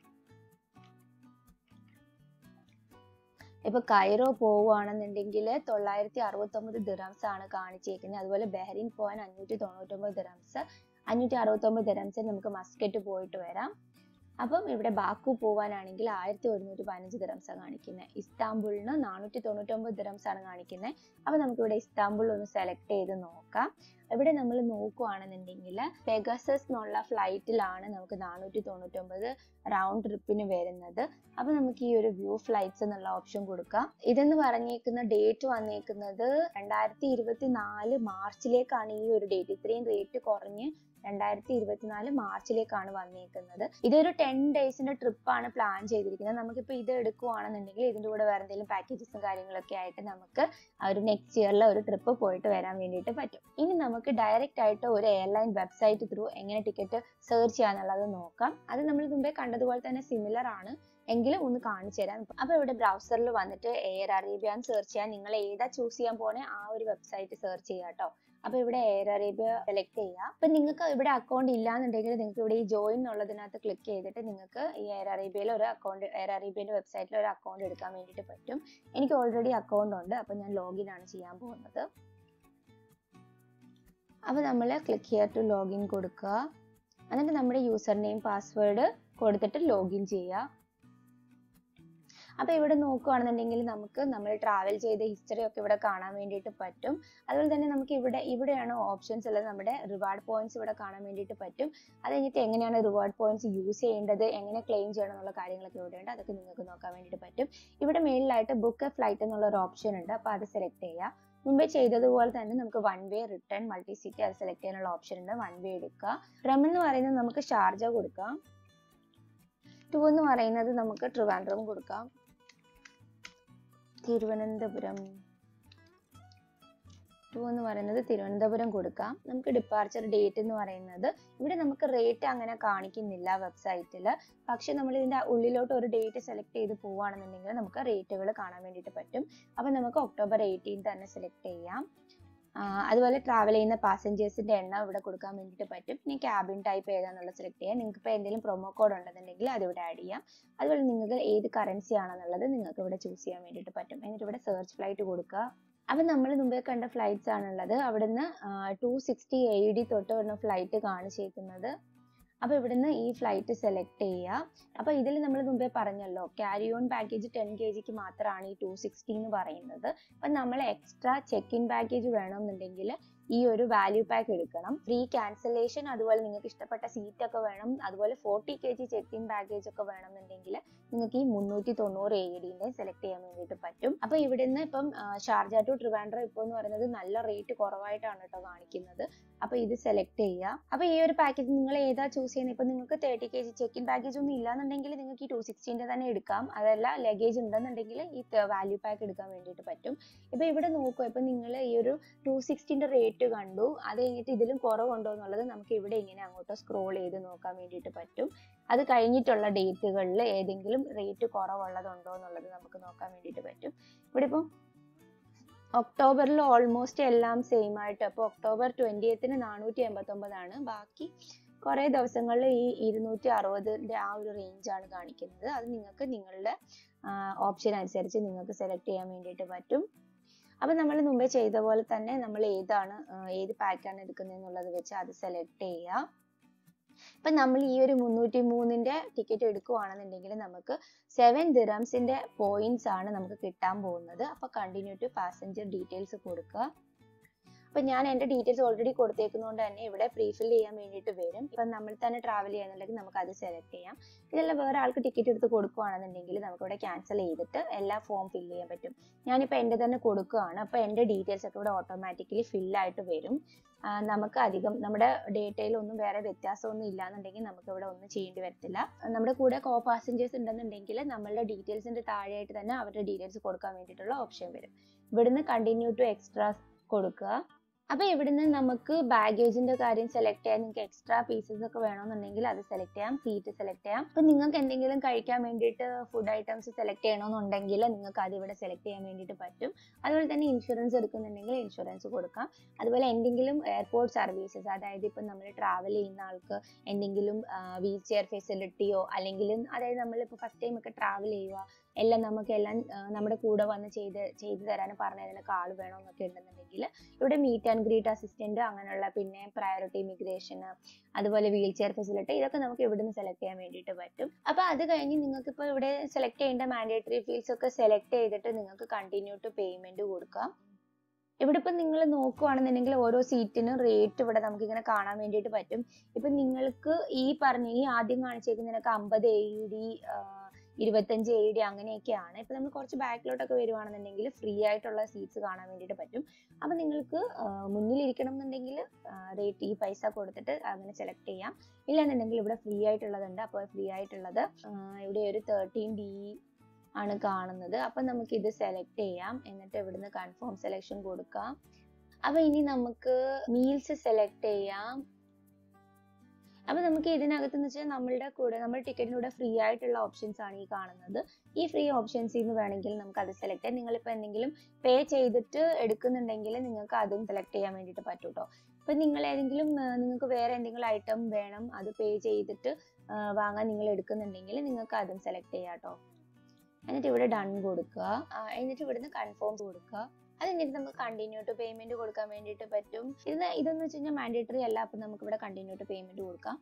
ഇപ്പൊ കൈറോ പോവുകയാണെന്നുണ്ടെങ്കിൽ തൊള്ളായിരത്തി അറുപത്തി ഒമ്പത് ദിറംസ് ആണ് കാണിച്ചേക്കുന്നത് അതുപോലെ ബഹ്റിൻ പോകാൻ അഞ്ഞൂറ്റി തൊണ്ണൂറ്റൊമ്പത് ദിറംസ് അഞ്ഞൂറ്റി അറുപത്തി ഒമ്പത് ദിറംസ് നമുക്ക് മസ്കറ്റ് പോയിട്ട് വരാം അപ്പം ഇവിടെ ബാക്കു പോവാനാണെങ്കിൽ ആയിരത്തി ഒരുന്നൂറ്റി പതിനഞ്ച് ദിറംസ് കാണിക്കുന്നത് ഇസ്താംബുളിന് നാനൂറ്റി തൊണ്ണൂറ്റൊമ്പത് ദിറംസ് ആണ് കാണിക്കുന്നത് അപ്പം നമുക്ക് ഇവിടെ ഇസ്താംബുൾ ഒന്ന് സെലക്ട് ചെയ്ത് നോക്കാം ഇവിടെ നമ്മൾ നോക്കുവാണെന്നുണ്ടെങ്കിൽ പെഗസസ് എന്നുള്ള ഫ്ലൈറ്റിലാണ് നമുക്ക് നാനൂറ്റി തൊണ്ണൂറ്റൊമ്പത് റൗണ്ട് ട്രിപ്പിന് വരുന്നത് അപ്പൊ നമുക്ക് ഈ ഒരു വ്യൂ ഫ്ലൈറ്റ്സ് എന്നുള്ള ഓപ്ഷൻ കൊടുക്കാം ഇതെന്ന് പറഞ്ഞേക്കുന്ന ഡേറ്റ് വന്നേക്കുന്നത് രണ്ടായിരത്തി ഇരുപത്തി നാല് മാർച്ചിലേക്കാണ് ഈ ഒരു ഡേറ്റ് ഇത്രയും റേറ്റ് കുറഞ്ഞ് രണ്ടായിരത്തി ഇരുപത്തിനാല് മാർച്ചിലേക്കാണ് വന്നേക്കുന്നത് ഇതൊരു ടെൻ ഡേയ്സിന്റെ ട്രിപ്പാണ് പ്ലാൻ ചെയ്തിരിക്കുന്നത് നമുക്കിപ്പോൾ ഇത് എടുക്കുവാണെന്നുണ്ടെങ്കിൽ ഇതിന്റെ കൂടെ വേറെ എന്തെങ്കിലും പാക്കേജസും കാര്യങ്ങളൊക്കെ ആയിട്ട് നമുക്ക് ആ ഒരു നെക്സ്റ്റ് ഇയറിൽ ഒരു ട്രിപ്പ് പോയിട്ട് വരാൻ വേണ്ടിയിട്ട് പറ്റും ഇനി നമുക്ക് ഡയറക്റ്റ് ആയിട്ട് ഒരു എയർലൈൻ വെബ്സൈറ്റ് ത്രൂ എങ്ങനെ ടിക്കറ്റ് സെർച്ച് ചെയ്യാന്നുള്ളത് നോക്കാം അത് നമ്മൾ മുമ്പേ കണ്ടതുപോലെ തന്നെ സിമിലർ ആണ് എങ്കിലും ഒന്ന് കാണിച്ചു തരാം അപ്പൊ ഇവിടെ ബ്രൗസറിൽ വന്നിട്ട് എയർ അറേബ്യ എന്ന് സെർച്ച് ചെയ്യാൻ നിങ്ങൾ ഏതാ ചൂസ് ചെയ്യാൻ പോണേ ആ ഒരു വെബ്സൈറ്റ് സെർച്ച് ചെയ്യാം കേട്ടോ അപ്പൊ ഇവിടെ എയർ അറേബ്യ സെലക്ട് ചെയ്യുക അപ്പൊ നിങ്ങൾക്ക് ഇവിടെ അക്കൗണ്ട് ഇല്ലാന്നുണ്ടെങ്കിൽ നിങ്ങൾക്ക് ഇവിടെ ഈ ജോയിൻ എന്നുള്ളതിനകത്ത് ക്ലിക്ക് ചെയ്തിട്ട് നിങ്ങൾക്ക് ഈ എയർ അറേബ്യയിൽ ഒരു അക്കൗണ്ട് എയർ അറേബ്യന്റെ വെബ്സൈറ്റിൽ ഒരു അക്കൗണ്ട് എടുക്കാൻ വേണ്ടിയിട്ട് പറ്റും എനിക്ക് ഓൾറെഡി അക്കൗണ്ട് ഉണ്ട് അപ്പൊ ഞാൻ ലോഗിൻ ആണ് ചെയ്യാൻ പോകുന്നത് അപ്പൊ നമ്മൾ ക്ലിക്ക് ഹിയർ ടു ലോഗിൻ കൊടുക്കുക എന്നിട്ട് നമ്മുടെ യൂസർ നെയിം പാസ്വേഡ് കൊടുത്തിട്ട് ലോഗിൻ ചെയ്യുക അപ്പൊ ഇവിടെ നോക്കുകയാണെന്നുണ്ടെങ്കിൽ നമുക്ക് നമ്മൾ ട്രാവൽ ചെയ്ത ഹിസ്റ്ററി ഒക്കെ ഇവിടെ കാണാൻ വേണ്ടിയിട്ട് പറ്റും അതുപോലെ തന്നെ നമുക്ക് ഇവിടെ ഇവിടെയാണ് ഓപ്ഷൻസ് ഉള്ളത് നമ്മുടെ റിവാർഡ് പോയിന്റ്സ് ഇവിടെ കാണാൻ വേണ്ടിയിട്ട് പറ്റും അത് കഴിഞ്ഞിട്ട് എങ്ങനെയാണ് റിവാർഡ് പോയിന്റ്സ് യൂസ് ചെയ്യേണ്ടത് എങ്ങനെ ക്ലെയിം ചെയ്യണം എന്നുള്ള കാര്യങ്ങളൊക്കെ ഇവിടെ ഉണ്ട് അതൊക്കെ നിങ്ങൾക്ക് നോക്കാൻ വേണ്ടിയിട്ട് പറ്റും ഇവിടെ മേളിലായിട്ട് ബുക്ക് എ ഫ്ലൈറ്റ് എന്നുള്ള ഒരു ഓപ്ഷൻ ഉണ്ട് അപ്പൊ അത് സെലക്ട് ചെയ്യുക മുമ്പേ ചെയ്തതുപോലെ തന്നെ നമുക്ക് one way return multi city അത് സെലക്ട് ചെയ്യാനുള്ള ഓപ്ഷൻ ഉണ്ട് വൺ വേ എടുക്കുക ഫ്രം എന്ന് പറയുന്നത് നമുക്ക് ഷാർജ കൊടുക്കാം ടു എന്ന് പറയുന്നത് നമുക്ക് ട്രിവാൻഡ്രം കൊടുക്കാം തിരുവനന്തപുരം ടു എന്ന് പറയുന്നത് തിരുവനന്തപുരം കൊടുക്കാം നമുക്ക് ഡിപ്പാർച്ചർ ഡേറ്റ് എന്ന് പറയുന്നത് ഇവിടെ നമുക്ക് റേറ്റ് അങ്ങനെ കാണിക്കുന്നില്ല വെബ്സൈറ്റിൽ പക്ഷെ നമ്മൾ ഇതിന്റെ ഉള്ളിലോട്ട് ഒരു ഡേറ്റ് സെലക്ട് ചെയ്ത് പോവുകയാണെന്നുണ്ടെങ്കിൽ നമുക്ക് റേറ്റുകൾ കാണാൻ വേണ്ടിയിട്ട് പറ്റും അപ്പം നമുക്ക് ഒക്ടോബർ എയ്റ്റീൻ തന്നെ സെലക്ട് ചെയ്യാം ആ, അതുപോലെ ട്രാവൽ ചെയ്യുന്ന പാസഞ്ചേഴ്സിന്റെ എണ്ണം ഇവിടെ കൊടുക്കാൻ വേണ്ടിയിട്ട് പറ്റും ഇനി ക്യാബിൻ ടൈപ്പ് ഏതാണെന്നുള്ളത് സെലക്ട് ചെയ്യാം നിങ്ങൾക്ക് ഇപ്പോൾ എന്തെങ്കിലും പ്രൊമോ കോഡ് ഉണ്ടെന്നുണ്ടെങ്കിൽ അത് ഇവിടെ ആഡ് ചെയ്യാം അതുപോലെ നിങ്ങൾക്ക് ഏത് കറൻസി ആണെന്നുള്ളത് നിങ്ങൾക്ക് ഇവിടെ ചൂസ് ചെയ്യാൻ വേണ്ടിയിട്ട് പറ്റും എന്നിട്ട് ഇവിടെ സെർച്ച് ഫ്ലൈറ്റ് കൊടുക്കുക അപ്പം നമ്മൾ മുമ്പേ കണ്ട ഫ്ലൈറ്റ്സ് ആണുള്ളത് അവിടുന്ന് ടു സിക്സ്റ്റി എ ഡി തൊട്ട് വരുന്ന ഫ്ലൈറ്റ് കാണിച്ചേക്കുന്നത് അപ്പോൾ ഇവിടുന്ന് ഈ ഫ്ലൈറ്റ് സെലക്ട് ചെയ്യുക അപ്പോൾ ഇതിൽ നമ്മൾ മുമ്പേ പറഞ്ഞല്ലോ carry on package ten K ജിക്ക് മാത്രമാണ് ഈ ടു സിക്സ്റ്റി എന്ന് പറയുന്നത് അപ്പം നമ്മൾ എക്സ്ട്രാ ചെക്ക് ഇൻ പാക്കേജ് വേണമെന്നുണ്ടെങ്കിൽ ഈ ഒരു വാല്യൂ പാക്ക് എടുക്കണം ഫ്രീ ക്യാൻസലേഷൻ അതുപോലെ നിങ്ങൾക്ക് ഇഷ്ടപ്പെട്ട സീറ്റ് ഒക്കെ വേണം അതുപോലെ forty K G check in package ഒക്കെ വേണമെന്നുണ്ടെങ്കിൽ നിങ്ങൾക്ക് ഈ മുന്നൂറ്റി തൊണ്ണൂറ് എ ഡിന്റെ സെലക്ട് ചെയ്യാൻ വേണ്ടിയിട്ട് പറ്റും അപ്പൊ ഇവിടുന്ന് ഇപ്പം ആ, ഷാർജ ടു ട്രിവാൻഡ്രം ഇപ്പോൾ എന്ന് പറയുന്നത് നല്ല റേറ്റ് കുറവായിട്ടാണ് കേട്ടോ കാണിക്കുന്നത് അപ്പൊ ഇത് സെലക്ട് ചെയ്യുക അപ്പൊ ഈ ഒരു പാക്കേജ് നിങ്ങൾ ഏതാ ചൂസ് ചെയ്യുന്നത് ഇപ്പൊ നിങ്ങൾക്ക് thirty K G check in package ഒന്നും ഇല്ലാന്നുണ്ടെങ്കിൽ നിങ്ങൾക്ക് ഈ ടു സിക്സ്റ്റീൻ്റെ തന്നെ എടുക്കാം അതല്ല ലഗേജ് ഉണ്ടെന്നുണ്ടെങ്കിൽ ഈ വാല്യൂ പാക്ക് എടുക്കാൻ വേണ്ടിയിട്ട് പറ്റും ഇപ്പൊ ഇവിടെ നോക്കുക ഇപ്പൊ നിങ്ങൾ ഈ ഒരു ടു സിക്സ്റ്റീൻ്റെ റേറ്റ് കണ്ടു അത് കഴിഞ്ഞിട്ട് ഇതിലും കുറവുണ്ടോ എന്നുള്ളത് നമുക്ക് ഇവിടെ ഇങ്ങനെ അങ്ങോട്ട് സ്ക്രോൾ ചെയ്ത് നോക്കാൻ വേണ്ടിയിട്ട് പറ്റും അത് കഴിഞ്ഞിട്ടുള്ള ഡേറ്റുകളിൽ ഏതെങ്കിലും റേറ്റ് കുറവുള്ളതുണ്ടോ എന്നുള്ളത് നമുക്ക് നോക്കാൻ വേണ്ടിയിട്ട് പറ്റും ഇവിടെ ഇപ്പം ഒക്ടോബറിൽ ഓൾമോസ്റ്റ് എല്ലാം സെയിം ആയിട്ട് അപ്പോൾ ഒക്ടോബർ ട്വൻറ്റിയത്തിന് നാനൂറ്റി എൺപത്തൊമ്പതാണ് ബാക്കി കുറേ ദിവസങ്ങളിൽ ഈ ഇരുന്നൂറ്റി അറുപതിൻ്റെ ആ ഒരു റേഞ്ച് ആണ് കാണിക്കുന്നത് അത് നിങ്ങൾക്ക് നിങ്ങളുടെ ഓപ്ഷൻ അനുസരിച്ച് നിങ്ങൾക്ക് സെലക്ട് ചെയ്യാൻ വേണ്ടിയിട്ട് പറ്റും അപ്പം നമ്മൾ മുമ്പേ ചെയ്ത പോലെ തന്നെ നമ്മൾ ഏതാണ് ആ, ഏത് പാക്കാണ് എടുക്കുന്നത് എന്നുള്ളത് വെച്ച് അത് സെലക്ട് ചെയ്യുക ഇപ്പം നമ്മൾ ഈ ഒരു മുന്നൂറ്റി മൂന്നിൻ്റെ ടിക്കറ്റ് എടുക്കുവാണെന്നുണ്ടെങ്കിൽ നമുക്ക് സെവൻ ദിറംസിൻ്റെ പോയിന്റ്സ് ആണ് നമുക്ക് കിട്ടാൻ പോകുന്നത് അപ്പോൾ കണ്ടിന്യൂ ടു പാസഞ്ചർ ഡീറ്റെയിൽസ് കൊടുക്കുക അപ്പം ഞാൻ എൻ്റെ ഡീറ്റെയിൽസ് ഓൾറെഡി കൊടുത്തേക്കുന്നതുകൊണ്ട് തന്നെ ഇവിടെ പ്രീഫിൽ ചെയ്യാൻ വേണ്ടിയിട്ട് വരും ഇപ്പം നമ്മൾ തന്നെ ട്രാവൽ ചെയ്യുന്നുണ്ടെങ്കിൽ നമുക്ക് അത് സെലക്ട് ചെയ്യാം ഇതല്ല വേറെ ആൾക്ക് ടിക്കറ്റ് എടുത്ത് കൊടുക്കുകയാണെന്നുണ്ടെങ്കിൽ നമുക്ക് ഇവിടെ ക്യാൻസൽ ചെയ്തിട്ട് എല്ലാ ഫോം ഫില്ല് ചെയ്യാൻ പറ്റും ഞാനിപ്പോൾ എൻ്റെ തന്നെ കൊടുക്കുകയാണ് അപ്പോൾ എൻ്റെ ഡീറ്റെയിൽസ് ഒക്കെ ഇവിടെ ഓട്ടോമാറ്റിക്കലി ഫില്ലായിട്ട് വരും ആ, നമുക്ക് അധികം നമ്മുടെ ഡേറ്റയിൽ ഒന്നും വേറെ വ്യത്യാസമൊന്നും ഇല്ലാന്നുണ്ടെങ്കിൽ നമുക്ക് ഇവിടെ ഒന്നും ചെയ്യേണ്ടി വരത്തില്ല നമ്മുടെ കൂടെ കോ പാസഞ്ചേഴ്സ് ഉണ്ടെന്നുണ്ടെങ്കിൽ നമ്മളുടെ ഡീറ്റെയിൽസിന്റെ താഴെയായിട്ട് തന്നെ അവരുടെ ഡീറ്റെയിൽസ് കൊടുക്കാൻ വേണ്ടിയിട്ടുള്ള ഓപ്ഷൻ വരും ഇവിടുന്ന് കണ്ടിന്യൂ ടു എക്സ്ട്രാ കൊടുക്കുക അപ്പൊ ഇവിടുന്ന് നമുക്ക് ബാഗേജിന്റെ കാര്യം സെലക്ട് ചെയ്യാൻ നിങ്ങൾക്ക് എക്സ്ട്രാ പീസസ് ഒക്കെ വേണമെന്നുണ്ടെങ്കിൽ അത് സെലക്ട് ചെയ്യാം സീറ്റ് സെലക്ട് ചെയ്യാം അപ്പൊ നിങ്ങൾക്ക് എന്തെങ്കിലും കഴിക്കാൻ വേണ്ടിയിട്ട് ഫുഡ് ഐറ്റംസ് സെലക്ട് ചെയ്യണമെന്നുണ്ടെങ്കിൽ നിങ്ങൾക്ക് അത് ഇവിടെ സെലക്ട് ചെയ്യാൻ വേണ്ടിയിട്ട് പറ്റും അതുപോലെ തന്നെ ഇൻഷുറൻസ് എടുക്കുന്നുണ്ടെങ്കിൽ ഇൻഷുറൻസ് കൊടുക്കാം അതുപോലെ എന്തെങ്കിലും എയർപോർട്ട് സർവീസസ് അതായത് ഇപ്പം നമ്മൾ ട്രാവൽ ചെയ്യുന്ന ആൾക്ക് എന്തെങ്കിലും വീൽ ചെയർ ഫെസിലിറ്റിയോ അല്ലെങ്കിൽ അതായത് നമ്മളിപ്പോൾ ഫസ്റ്റ് ടൈം ഒക്കെ ട്രാവൽ ചെയ്യുക എല്ലാം നമുക്ക് എല്ലാം ആ, നമ്മുടെ കൂടെ വന്ന് ചെയ്ത് ചെയ്തു തരാൻ പറഞ്ഞു തരാനൊക്കെ ആൾ വേണമെന്നൊക്കെ ഉണ്ടെന്നുണ്ടെങ്കിൽ ഇവിടെ മീറ്റ് ആൻഡ് ഗ്രീറ്റ് അസിസ്റ്റന്റ് അങ്ങനെയുള്ള പിന്നെ പ്രയോറിറ്റി ഇമിഗ്രേഷൻ അതുപോലെ വീൽ ചെയർ ഫെസിലിറ്റി ഇതൊക്കെ നമുക്ക് ഇവിടുന്ന് സെലക്ട് ചെയ്യാൻ വേണ്ടിയിട്ട് പറ്റും അപ്പൊ അത് കഴിഞ്ഞ് നിങ്ങൾക്ക് ഇപ്പോൾ ഇവിടെ സെലക്ട് ചെയ്യേണ്ട മാൻഡേറ്ററി ഫീൽഡ്സ് ഒക്കെ സെലക്ട് ചെയ്തിട്ട് നിങ്ങൾക്ക് കണ്ടിന്യൂ ടു പേയ്മെന്റ് കൊടുക്കാം ഇവിടെ ഇപ്പം നിങ്ങൾ നോക്കുവാണെന്നുണ്ടെങ്കിൽ ഓരോ സീറ്റിനും റേറ്റ് ഇവിടെ നമുക്ക് ഇങ്ങനെ കാണാൻ വേണ്ടിയിട്ട് പറ്റും ഇപ്പം നിങ്ങൾക്ക് ഈ പറഞ്ഞ ഈ ആദ്യം കാണിച്ചേക്കുന്നതിനൊക്കെ അമ്പത് എ ഡി ഇരുപത്തഞ്ച് എ ഡി അങ്ങനെയൊക്കെയാണ് ഇപ്പം നമ്മൾ കുറച്ച് ബാക്കിലോട്ടൊക്കെ വരുവാണെന്നുണ്ടെങ്കിൽ ഫ്രീ ആയിട്ടുള്ള സീറ്റ്സ് കാണാൻ വേണ്ടിയിട്ട് പറ്റും അപ്പം നിങ്ങൾക്ക് മുന്നിലിരിക്കണം എന്നുണ്ടെങ്കിൽ റേറ്റ് ഈ പൈസ കൊടുത്തിട്ട് അങ്ങനെ സെലക്ട് ചെയ്യാം ഇല്ലാന്നുണ്ടെങ്കിൽ ഇവിടെ ഫ്രീ ആയിട്ടുള്ളതുണ്ട് അപ്പോൾ ഫ്രീ ആയിട്ടുള്ളത് ആ, ഇവിടെ ഒരു തേർട്ടീൻ ഡി ആണ് കാണുന്നത് അപ്പം നമുക്ക് ഇത് സെലക്ട് ചെയ്യാം എന്നിട്ട് ഇവിടുന്ന് കൺഫേം സെലക്ഷൻ കൊടുക്കാം അപ്പൊ ഇനി നമുക്ക് മീൽസ് സെലക്ട് ചെയ്യാം അപ്പൊ നമുക്ക് ഇതിനകത്ത് എന്ന് വെച്ചാൽ നമ്മളുടെ കൂടെ നമ്മുടെ ടിക്കറ്റിലൂടെ ഫ്രീ ആയിട്ടുള്ള ഓപ്ഷൻസ് ആണ് ഈ കാണുന്നത് ഈ ഫ്രീ ഓപ്ഷൻസിൽ നിന്ന് വേണമെങ്കിൽ നമുക്ക് അത് സെലക്ട് ചെയ്യാം നിങ്ങളിപ്പോൾ എന്തെങ്കിലും പേ ചെയ്തിട്ട് എടുക്കുന്നുണ്ടെങ്കിൽ നിങ്ങൾക്ക് അതും സെലക്ട് ചെയ്യാൻ വേണ്ടിയിട്ട് പറ്റും കേട്ടോ ഇപ്പൊ നിങ്ങൾ ഏതെങ്കിലും ആ, നിങ്ങൾക്ക് വേറെ എന്തെങ്കിലും ഐറ്റം വേണം അത് പേ ചെയ്തിട്ട് ആ, വാങ്ങാൻ നിങ്ങൾ എടുക്കുന്നുണ്ടെങ്കിൽ നിങ്ങൾക്ക് അതും സെലക്ട് ചെയ്യാം കേട്ടോ എന്നിട്ട് ഇവിടെ ഡൺ കൊടുക്കുക ആ, എന്നിട്ട് ഇവിടുന്ന് കൺഫേം കൊടുക്കുക അത് കഴിഞ്ഞിട്ട് നമുക്ക് കണ്ടിന്യൂ ടു പേയ്മെന്റ് കൊടുക്കാൻ വേണ്ടിയിട്ട് പറ്റും ഇത് ഇതെന്ന് വെച്ച് കഴിഞ്ഞാൽ മാൻഡേറ്ററി അല്ല അപ്പം നമുക്ക് ഇവിടെ കണ്ടിന്യൂ ടു പേയ്മെന്റ് കൊടുക്കാം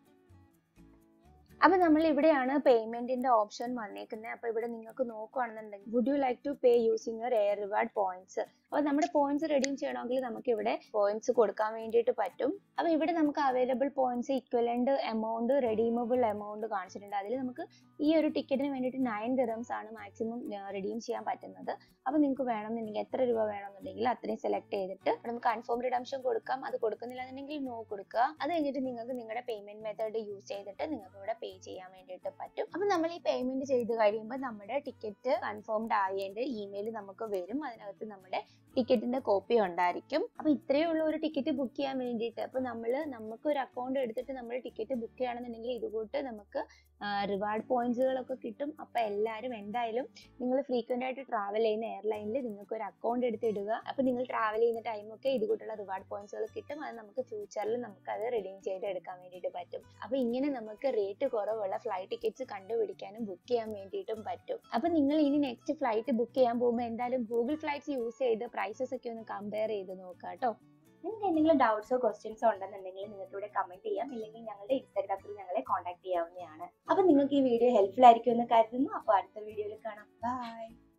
അപ്പൊ നമ്മൾ ഇവിടെയാണ് പേയ്മെന്റിന്റെ ഓപ്ഷൻ വന്നേക്കുന്നത് അപ്പൊ ഇവിടെ നിങ്ങൾക്ക് നോക്കുവാണെന്നുണ്ടെങ്കിൽ would you like to pay using your air reward points അപ്പൊ നമ്മുടെ പോയിന്റ്സ് റെഡീം ചെയ്യണമെങ്കിൽ നമുക്ക് ഇവിടെ പോയിന്റ്സ് കൊടുക്കാൻ വേണ്ടിയിട്ട് പറ്റും അപ്പൊ ഇവിടെ നമുക്ക് available points equivalent amount redeemable amount കാണിച്ചിട്ടുണ്ട് അതിൽ നമുക്ക് ഈ ഒരു ടിക്കറ്റിന് വേണ്ടിയിട്ട് നയൻ ദിറംസ് ആണ് മാക്സിമം റെഡീം ചെയ്യാൻ പറ്റുന്നത് അപ്പൊ നിങ്ങൾക്ക് വേണമെന്നുണ്ടെങ്കിൽ എത്ര രൂപ വേണമെന്നുണ്ടെങ്കിൽ അത്രയും സെലക്ട് ചെയ്തിട്ട് നമുക്ക് കൺഫേം റിഡംഷൻ കൊടുക്കാം അത് കൊടുക്കുന്നില്ല എന്നുണ്ടെങ്കിൽ നോ കൊടുക്കുക അത് കഴിഞ്ഞിട്ട് നിങ്ങൾക്ക് നിങ്ങളുടെ പേയ്മെന്റ് മെത്തേഡ് യൂസ് ചെയ്തിട്ട് നിങ്ങൾക്ക് ഇവിടെ പേ ചെയ്യാൻ വേണ്ടിയിട്ട് പറ്റും അപ്പൊ നമ്മൾ ഈ പേയ്മെന്റ് ചെയ്ത് കഴിയുമ്പോൾ നമ്മുടെ ടിക്കറ്റ് കൺഫേംഡ് ആയതിന്റെ ഇമെയിൽ നമുക്ക് വരും അതിനകത്ത് നമ്മുടെ ടിക്കറ്റിന്റെ കോപ്പി ഉണ്ടായിരിക്കും അപ്പൊ ഇത്രയേ ഉള്ളൂ ഒരു ടിക്കറ്റ് ബുക്ക് ചെയ്യാൻ വേണ്ടിയിട്ട് അപ്പൊ നമ്മൾ നമുക്ക് ഒരു അക്കൗണ്ട് എടുത്തിട്ട് നമ്മൾ ടിക്കറ്റ് ബുക്ക് ചെയ്യണമെന്നുണ്ടെങ്കിൽ ഇതുകൂട്ട് നമുക്ക് റിവാർഡ് പോയിന്റ്സുകളൊക്കെ കിട്ടും അപ്പൊ എല്ലാവരും എന്തായാലും നിങ്ങൾ ഫ്രീക്വന്റ് ആയിട്ട് ട്രാവൽ ചെയ്യുന്ന എയർലൈനിൽ നിങ്ങൾക്ക് ഒരു അക്കൗണ്ട് എടുത്ത് ഇടുക അപ്പൊ നിങ്ങൾ ട്രാവൽ ചെയ്യുന്ന ടൈമൊക്കെ ഇതുകൂട്ടുള്ള റിവാർഡ് പോയിന്റ്സുകൾ കിട്ടും അത് നമുക്ക് ഫ്യൂച്ചറിൽ നമുക്ക് അത് റിഡീം ചെയ്ത് എടുക്കാൻ വേണ്ടിയിട്ട് പറ്റും അപ്പൊ ഇങ്ങനെ നമുക്ക് റേറ്റ് കുറവുള്ള ഫ്ലൈറ്റ് ടിക്കറ്റ്സ് കണ്ടുപിടിക്കാനും ബുക്ക് ചെയ്യാൻ വേണ്ടിയിട്ടും പറ്റും അപ്പൊ നിങ്ങൾ ഇനി നെക്സ്റ്റ് ഫ്ലൈറ്റ് ബുക്ക് ചെയ്യാൻ പോകുമ്പോൾ എന്തായാലും ഗൂഗിൾ ഫ്ലൈറ്റ്സ് യൂസ് ചെയ്ത് പ്രൈസസ് ഒക്കെ ഒന്ന് കമ്പയർ ചെയ്ത് നോക്കാം കേട്ടോ നിങ്ങൾക്ക് എന്തെങ്കിലും ഡൗട്ട്സോ ക്വസ്റ്റ്യൻസോ ഉണ്ടെന്നുണ്ടെങ്കിൽ നിങ്ങൾക്ക് ഇവിടെ കമന്റ് ചെയ്യാം ഇല്ലെങ്കിൽ ഞങ്ങളുടെ ഇൻസ്റ്റാഗ്രാമിൽ ഞങ്ങളെ കോൺടാക്ട് ചെയ്യാവുന്നതാണ് അപ്പൊ നിങ്ങൾക്ക് ഈ വീഡിയോ ഹെൽപ്ഫുൾ ആയിരിക്കും എന്ന് കരുതുന്നു അപ്പൊ അടുത്ത വീഡിയോയിൽ കാണാം ബൈ